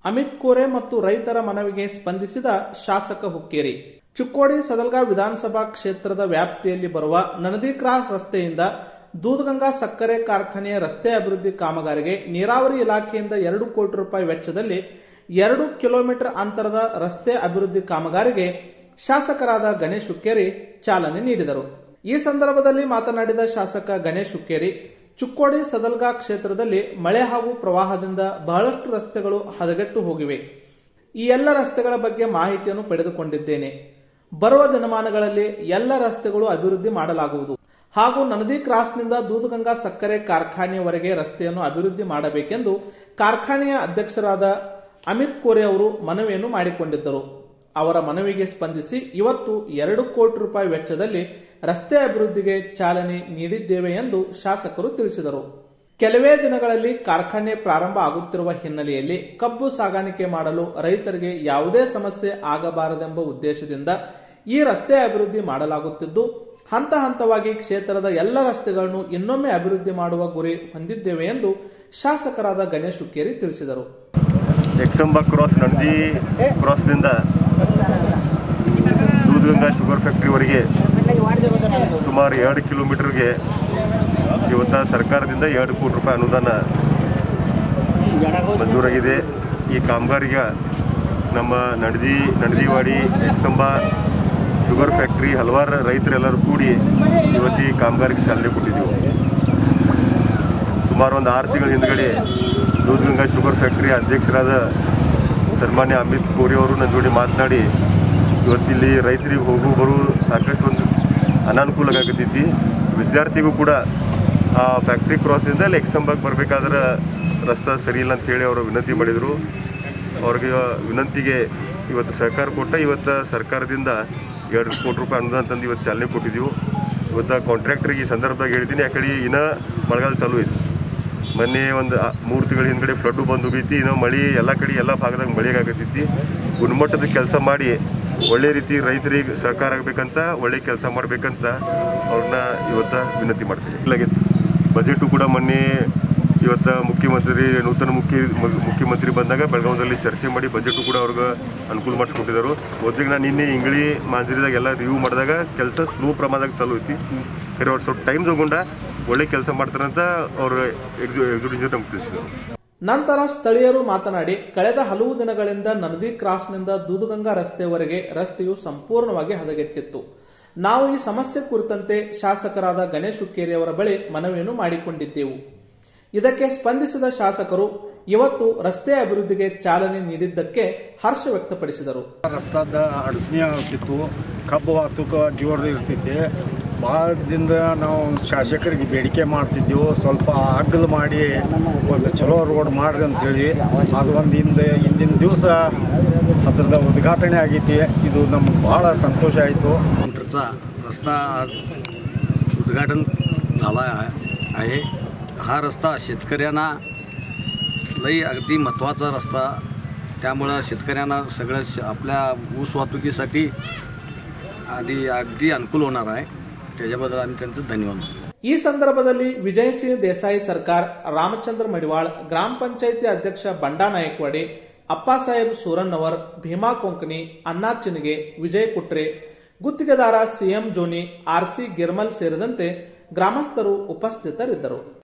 ಅಮಿತ್ ಕೋರೆ ಮತ್ತು ರೈತರ ಮನವಿಗೆ ಸ್ಪಂದಿಸಿದ ಶಾಸಕ ಹುಕ್ಕೇರಿ ಚಿಕ್ಕೋಡಿ ಸದಲ್ಗಾ ವಿಧಾನಸಭಾ ಕ್ಷೇತ್ರದ ವ್ಯಾಪ್ತಿಯಲ್ಲಿ ಬರುವ ನನದಿ ಕ್ರಾಸ್ ರಸ್ತೆಯಿಂದ ದೂದಗಂಗಾ ಸಕ್ಕರೆ ಕಾರ್ಖಾನೆಯ ರಸ್ತೆ ಅಭಿವೃದ್ಧಿ ಕಾಮಗಾರಿಗೆ ನೀರಾವರಿ ಇಲಾಖೆಯಿಂದ ಎರಡು ಕೋಟಿ ರೂಪಾಯಿ ವೆಚ್ಚದಲ್ಲಿ ಎರಡು ಕಿಲೋಮೀಟರ್ ಅಂತರದ ರಸ್ತೆ ಅಭಿವೃದ್ಧಿ ಕಾಮಗಾರಿಗೆ ಶಾಸಕರಾದ ಗಣೇಶ್ ಹುಕ್ಕೇರಿ ಚಾಲನೆ ನೀಡಿದರು ಈ ಸಂದರ್ಭದಲ್ಲಿ ಮಾತನಾಡಿದ ಶಾಸಕ ಗಣೇಶ್ ಹುಕ್ಕೇರಿ ಚುಕ್ಕೋಡಿ ಸದಲ್ಗಾ ಕ್ಷೇತ್ರದಲ್ಲಿ ಮಳೆ ಹಾಗೂ ಪ್ರವಾಹದಿಂದ ಬಹಳಷ್ಟು ರಸ್ತೆಗಳು ಹದಗೆಟ್ಟು ಹೋಗಿವೆ ಈ ಎಲ್ಲ ರಸ್ತೆಗಳ ಬಗ್ಗೆ ಮಾಹಿತಿಯನ್ನು ಪಡೆದುಕೊಂಡಿದ್ದೇನೆ ಬರುವ ದಿನಮಾನಗಳಲ್ಲಿ ಎಲ್ಲ ರಸ್ತೆಗಳು ಅಭಿವೃದ್ಧಿ ಮಾಡಲಾಗುವುದು ಹಾಗೂ ನನದಿ ಕ್ರಾಸ್ನಿಂದ ದೂದಗಂಗಾ ಸಕ್ಕರೆ ಕಾರ್ಖಾನೆಯವರೆಗೆ ರಸ್ತೆಯನ್ನು ಅಭಿವೃದ್ಧಿ ಮಾಡಬೇಕೆಂದು ಕಾರ್ಖಾನೆಯ ಅಧ್ಯಕ್ಷರಾದ ಅಮಿತ್ ಕೋರೆ ಅವರು ಮನವಿಯನ್ನು ಮಾಡಿಕೊಂಡಿದ್ದರು ಅವರ ಮನವಿಗೆ ಸ್ಪಂದಿಸಿ ಇವತ್ತು ಎರಡು ಕೋಟಿ ರೂಪಾಯಿ ವೆಚ್ಚದಲ್ಲಿ ರಸ್ತೆ ಅಭಿವೃದ್ಧಿಗೆ ಚಾಲನೆ ನೀಡಿದ್ದೇವೆ ಎಂದು ಶಾಸಕರು ತಿಳಿಸಿದರು ಕೆಲವೇ ದಿನಗಳಲ್ಲಿ ಕಾರ್ಖಾನೆ ಪ್ರಾರಂಭ ಆಗುತ್ತಿರುವ ಹಿನ್ನೆಲೆಯಲ್ಲಿ ಕಬ್ಬು ಸಾಗಾಣಿಕೆ ಮಾಡಲು ರೈತರಿಗೆ ಯಾವುದೇ ಸಮಸ್ಯೆ ಆಗಬಾರದೆಂಬ ಉದ್ದೇಶದಿಂದ ಈ ರಸ್ತೆ ಅಭಿವೃದ್ಧಿ ಮಾಡಲಾಗುತ್ತಿದ್ದು ಹಂತ ಹಂತವಾಗಿ ಕ್ಷೇತ್ರದ ಎಲ್ಲ ರಸ್ತೆಗಳನ್ನು ಇನ್ನೊಮ್ಮೆ ಅಭಿವೃದ್ಧಿ ಮಾಡುವ ಗುರಿ ಹೊಂದಿದ್ದೇವೆ ಎಂದು ಶಾಸಕರಾದ ಗಣೇಶ್ ಹುಕ್ಕೇರಿ ತಿಳಿಸಿದರು ಎಕ್ಸಂಬ ಕ್ರಾಸ್ ನಡ್ದಿ ಕ್ರಾಸ್ನಿಂದ ದೂದಗಂಗಾ ಶುಗರ್ ಫ್ಯಾಕ್ಟ್ರಿವರೆಗೆ ಸುಮಾರು ಎರಡು ಕಿಲೋಮೀಟರ್ಗೆ ಇವತ್ತು ಸರ್ಕಾರದಿಂದ ಎರಡು ಕೋಟಿ ರೂಪಾಯಿ ಅನುದಾನ ಮಂಜೂರಾಗಿದೆ ಈ ಕಾಮಗಾರಿಗೆ ನಮ್ಮ ನಡದಿ ನಡದಿವಾಡಿ ಎಕ್ಸಂಬ ಶುಗರ್ ಫ್ಯಾಕ್ಟ್ರಿ ಹಲವಾರು ರೈತರೆಲ್ಲರೂ ಕೂಡಿ ಇವತ್ತು ಈ ಕಾಮಗಾರಿಗೆ ಚಾಲನೆ ಕೊಟ್ಟಿದ್ದೆವು ಸುಮಾರು ಒಂದು ಆರು ತಿಂಗಳ ಹಿಂದ್ಗಡೆ ದೂದಗಂಗಾ ಶುಗರ್ ಫ್ಯಾಕ್ಟ್ರಿ ಅಧ್ಯಕ್ಷರಾದ ಸನ್ಮಾನ್ಯ ಅಮಿತ್ ಕೋರಿ ಅವರು ನನ್ನ ಜೋಡಿ ಮಾತನಾಡಿ ಇವತ್ತಿಲ್ಲಿ ರೈತರಿಗೆ ಹೋಗು ಬರು ಸಾಕಷ್ಟು ಒಂದು ಅನಾನುಕೂಲ ಆಗತೈತಿ ವಿದ್ಯಾರ್ಥಿಗೂ ಕೂಡ ಆ ಫ್ಯಾಕ್ಟ್ರಿ ಕ್ರಾಸ್ನಿಂದ ಅಲ್ಲಿ ಎಕ್ಸಂಬಾಗ್ ಬರಬೇಕಾದ್ರೆ ರಸ್ತೆ ಸರಿ ಇಲ್ಲ ಅಂತ ಹೇಳಿ ಅವರು ವಿನಂತಿ ಮಾಡಿದರು ಅವ್ರಿಗೆ ವಿನಂತಿಗೆ ಇವತ್ತು ಸಹಕಾರ ಕೊಟ್ಟ ಇವತ್ತು ಸರ್ಕಾರದಿಂದ ಎರಡು ಕೋಟಿ ರೂಪಾಯಿ ಅನುದಾನ ತಂದು ಇವತ್ತು ಚಾಲನೆ ಕೊಟ್ಟಿದ್ದೀವಿ ಇವತ್ತು ಕಾಂಟ್ರಾಕ್ಟ್ರಿಗೆ ಈ ಸಂದರ್ಭದಾಗ ಹೇಳ್ತೀನಿ ಯಾಕಡೆ ಇನ್ನೂ ಮಳೆಗಾಲ ಚಾಲೂ ಐತಿ ಮೊನ್ನೆ ಒಂದು ಮೂರು ತಿಂಗಳ ಹಿಂದ್ಗಡೆ ಫ್ಲಡ್ಡು ಬಂದು ಹೋಗೈತಿ ಇನ್ನೂ ಮಳೆ ಎಲ್ಲ ಕಡೆ ಎಲ್ಲ ಭಾಗದಾಗ ಮಳೆ ಆಗತೈತಿ ಗುಣಮಟ್ಟದ ಕೆಲಸ ಮಾಡಿ ಒಳ್ಳೆ ರೀತಿ ರೈತರಿಗೆ ಸಹಕಾರ ಆಗಬೇಕಂತ ಒಳ್ಳೆ ಕೆಲಸ ಮಾಡಬೇಕಂತ ಅವ್ರನ್ನ ಇವತ್ತು ವಿನಂತಿ ಮಾಡ್ತೀವಿ ಇಲ್ಲಾಗೈತಿ ಬಜೆಟು ಕೂಡ ಮೊನ್ನೆ ಇವತ್ತು ಮುಖ್ಯಮಂತ್ರಿ ನೂತನ ಮುಖ್ಯ ಮುಖ್ಯಮಂತ್ರಿ ಬಂದಾಗ ಬೆಳಗಾವದಲ್ಲಿ ಚರ್ಚೆ ಮಾಡಿ ಬಜೆಟು ಕೂಡ ಅವ್ರಿಗೆ ಅನುಕೂಲ ಮಾಡಿಸ್ಕೊಟ್ಟಿದ್ದಾರೆ ಓದಿಗೆ ನಾನು ನಿನ್ನೆ ಇಂಗ್ಳಿ ಮಾಂಜರಿದಾಗ ಎಲ್ಲ ರಿವ್ಯೂ ಮಾಡಿದಾಗ ಕೆಲಸ ಸ್ಲೋ ಪ್ರಮಾಣದಾಗ ಚಾಲೂ ಐತಿ ಖರೆ ಅವ್ರು ಸ್ವಲ್ಪ ಟೈಮ್ ತಗೊಂಡ ಒಳ್ಳೆ ಕೆಲಸ ಮಾಡ್ತಾರಂತ ಅವರು ಎಕ್ಸು ಎಕ್ಸಿಕ್ಯೂಟಿವ್ ನಮ್ಗೆ ತಿಳಿಸಿದರು ನಂತರ ಸ್ಥಳೀಯರು ಮಾತನಾಡಿ ಕಳೆದ ಹಲವು ದಿನಗಳಿಂದ ನದಿ ಕ್ರಾಸ್ನಿಂದ ದೂದಗಂಗಾ ರಸ್ತೆವರೆಗೆ ರಸ್ತೆಯು ಸಂಪೂರ್ಣವಾಗಿ ಹದಗೆಟ್ಟಿತ್ತು ನಾವು ಈ ಸಮಸ್ಯೆ ಕುರಿತಂತೆ ಶಾಸಕರಾದ ಗಣೇಶ್ ಹುಕ್ಕೇರಿ ಅವರ ಬಳಿ ಮನವಿಯನ್ನು ಮಾಡಿಕೊಂಡಿದ್ದೆವು ಇದಕ್ಕೆ ಸ್ಪಂದಿಸಿದ ಶಾಸಕರು ಇವತ್ತು ರಸ್ತೆ ಅಭಿವೃದ್ಧಿಗೆ ಚಾಲನೆ ನೀಡಿದ್ದಕ್ಕೆ ಹರ್ಷ ವ್ಯಕ್ತಪಡಿಸಿದರು ರಸ್ತಾದ ಅಡಚಣೆ ಆಗ್ತಿತ್ತು ಕಬ್ಬು ವಾಹತುಕ ಜೋರು ಇರ್ತಿದ್ದೆ ಭಾಳ ದಿನದ ನಾವು ಶಾಸಕರಿಗೆ ಬೇಡಿಕೆ ಮಾಡ್ತಿದ್ದೆವು ಸ್ವಲ್ಪ ಅಗ್ಗಲು ಮಾಡಿ ಒಂದು ಚಲೋ ರೋಡ್ ಮಾಡ್ರಿ ಅಂತೇಳಿ ಅದು ಒಂದು ಹಿಂದೆ ಹಿಂದಿನ ದಿವಸ ಅದ್ರದ್ದು ಉದ್ಘಾಟನೆ ಆಗೈತಿ ಇದು ನಮ್ಗೆ ಭಾಳ संतोष ಆಯಿತು किलोमीटरचा रस्ता आज उद्घाटन झाला आहे हा रस्ता शेतकऱ्यांना लई अगदी महत्त्वाचा रस्ता त्यामुळं शेतकऱ्यांना सगळं श आपल्या ऊस वाहतुकीसाठी आधी अगदी अनुकूल होणार आहे त्याच्याबद्दल आम्ही त्यांचं धन्यवाद मानतो ಈ ಸಂದರ್ಭದಲ್ಲಿ ವಿಜಯ್ ಸಿಂಗ್ ದೇಸಾಯಿ ಸರ್ಕಾರ್ ರಾಮಚಂದ್ರ ಮಡಿವಾಳ್ ಗ್ರಾಮ ಪಂಚಾಯಿತಿ ಅಧ್ಯಕ್ಷ ಬಂಡಾ ನಾಯಕ್ವಾಡಿ ಅಪ್ಪಾಸಾಹೇಬ್ ಸೂರನ್ನವರ್ ಭೀಮಾ ಕೊಂಕಣಿ ಅಣ್ಣಾ ಚಿನಗೆ ವಿಜಯ್ ಕುಟ್ರೆ ಗುತ್ತಿಗೆದಾರ ಸಿಎಂ ಜೋನಿ ಆರ್ಸಿ ಗಿರ್ಮಲ್ ಸೇರಿದಂತೆ ಗ್ರಾಮಸ್ಥರು ಉಪಸ್ಥಿತರಿದ್ದರು